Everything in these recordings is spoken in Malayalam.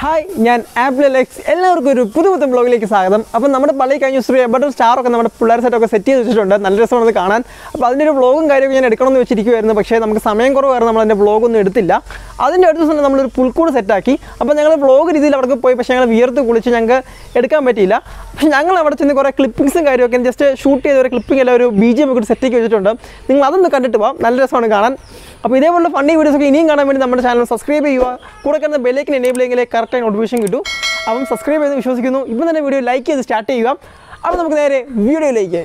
ഹായ് ഞാൻ ആപ്പിൾ എലക്സ് എല്ലാവർക്കും ഒരു പുതു പുത്തൻ ബ്ലോഗിലേക്ക് സ്വാഗതം അപ്പം നമ്മുടെ പള്ളി കഴിഞ്ഞ ദിവസം ഒരു ബട്ടർ സ്റ്റാറൊക്കെ നമ്മുടെ പിള്ളേർ സെറ്റൊക്കെ സെറ്റ് ചെയ്ത് വെച്ചിട്ടുണ്ട് നല്ല രസമാണ് അത് കാണാൻ അപ്പോൾ അതിൻ്റെ ഒരു വ്ളോഗും കാര്യമൊക്കെ ഞാൻ എടുക്കണമെന്ന് വെച്ചിരിക്കുമായിരുന്നു പക്ഷേ നമുക്ക് സമയം കുറവ് കാരണം നമ്മൾ അതിൻ്റെ വ്ളോഗൊന്നും എടുത്തില്ല അതിൻ്റെ അടുത്ത ദിവസം നമ്മളൊരു പുൽക്കൂട് സെറ്റാക്കി അപ്പോൾ ഞങ്ങൾ വ്ളോഗ് രീതിയിൽ അവിടെ പോയി പക്ഷേ ഞങ്ങൾ വിയർത്ത് കുളിച്ച് ഞങ്ങൾക്ക് എടുക്കാൻ പറ്റിയില്ല പക്ഷേ ഞങ്ങൾ അവിടെ ചെന്ന് കുറേ ക്ലിപ്പിങ്സും കാര്യമൊക്കെ ജസ്റ്റ് ഷൂട്ട് ചെയ്ത ഒരു ക്ലിപ്പിംഗ് എല്ലാം ഒരു ബി ജി എം ഒക്കെ സെറ്റ് ആക്കി വെച്ചിട്ടുണ്ട് നിങ്ങൾ അതൊന്ന് കണ്ടിട്ട് പോകാം നല്ല രസമാണ് കാണാൻ അപ്പോൾ ഇതേപോലുള്ള ഫണ്ണി വീഡിയോസ് ഒക്കെ ഇനിയും കാണാൻ വേണ്ടി നമ്മുടെ ചാനൽ സബ്സ്ക്രൈബ് ചെയ്യുക കൂടെ കിടന്ന ബെല്ലേക്കിന് എനേബിൾ ചെയ്യെങ്കിലേ കറക്റ്റായി നോട്ടിഫിക്കേഷൻ കിട്ടും അപ്പം സബ്സ്ക്രൈബ് ചെയ്ത് വിശ്വസിക്കുന്നു ഇപ്പം തന്നെ വീഡിയോ ലൈക്ക് ചെയ്ത് സ്റ്റാർട്ട് ചെയ്യുക അപ്പോൾ നമുക്ക് നേരെ വീഡിയോയിലേക്ക്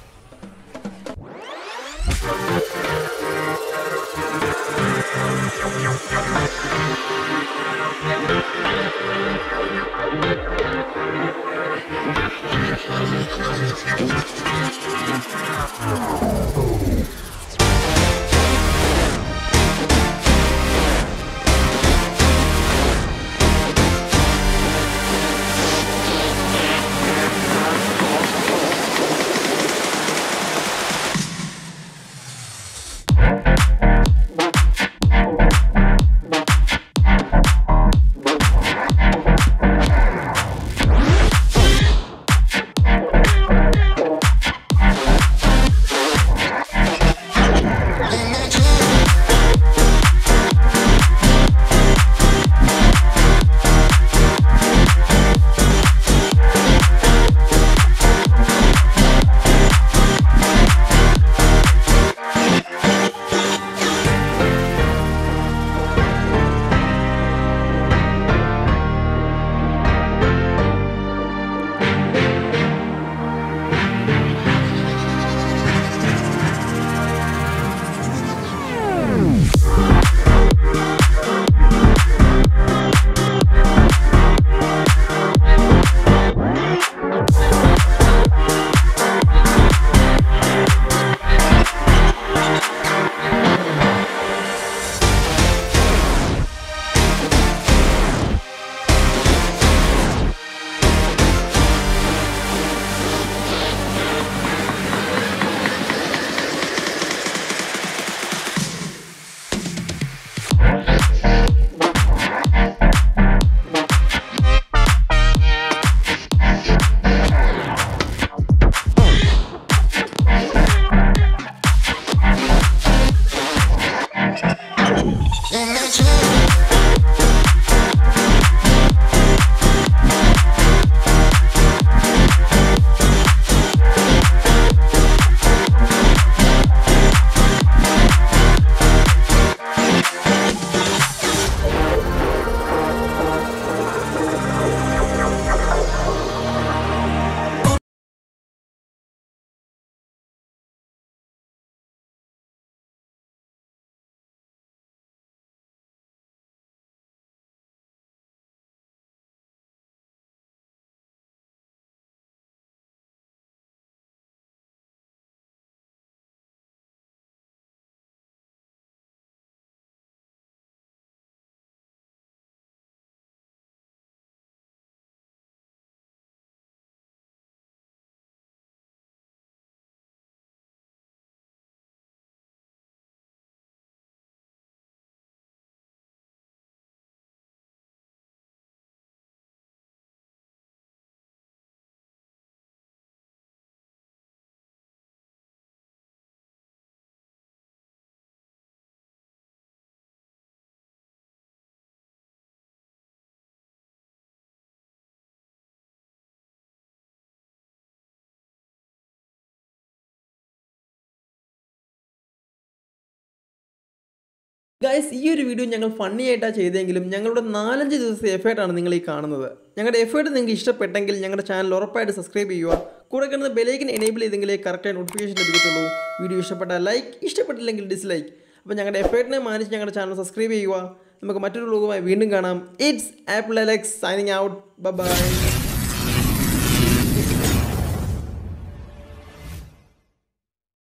ഗൈസ് ഈ ഒരു വീഡിയോ ഞങ്ങൾ ഫണ്ണി ആയിട്ടാണ് ചെയ്തെങ്കിലും ഞങ്ങളുടെ നാലഞ്ച് ദിവസത്തെ എഫേർട്ടാണ് നിങ്ങൾ ഈ കാണുന്നത് ഞങ്ങളുടെ എഫേർട്ട് നിങ്ങൾക്ക് ഇഷ്ടപ്പെട്ടെങ്കിൽ ഞങ്ങളുടെ ചാനൽ ഉറപ്പായിട്ട് സബ്സ്ക്രൈബ് ചെയ്യുക കൂടെ കിടന്ന് ബെലൈക്കിന് എനേബിൾ ചെയ്തെങ്കിലേ കറക്റ്റായി നോട്ടിഫിക്കേഷൻ ലഭിക്കത്തുള്ളൂ വീഡിയോ ഇഷ്ടപ്പെട്ടാൽ ലൈക്ക് ഇഷ്ടപ്പെട്ടില്ലെങ്കിൽ ഡിസ്ലൈക്ക് അപ്പോൾ ഞങ്ങളുടെ എഫേർട്ടിനെ മാനിച്ച് ഞങ്ങളുടെ ചാനൽ സബ്സ്ക്രൈബ് ചെയ്യുക നമുക്ക് മറ്റൊരു വ്ലോഗുമായി വീണ്ടും കാണാം it's apple Alex signing out by